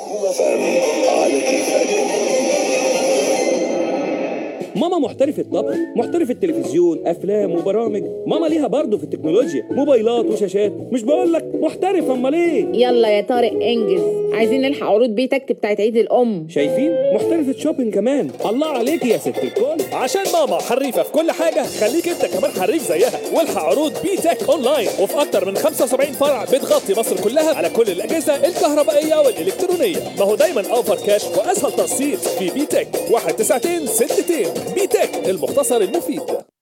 نجوم فهم على كيفك ماما محترف الطبخ محترف التلفزيون افلام وبرامج ماما ليها برضه في التكنولوجيا موبايلات وشاشات مش بقول لك محترف امال ايه يلا يا طارق انجز عايزين نلحق عروض بيتك بتاعت عيد الام شايفين محترفة شوبينج كمان الله عليك يا ست الكل عشان ماما حريفه في كل حاجه خليك انت كمان حريف زيها والحق عروض بي تك اونلاين وفي اكتر من 75 فرع بتغطي مصر كلها على كل الاجهزه الكهربائيه والالكترونيه ما هو دايما اوفر كاش واسهل تقسيط في بي تك واحد تسعتين ستتين بي تك المختصر المفيد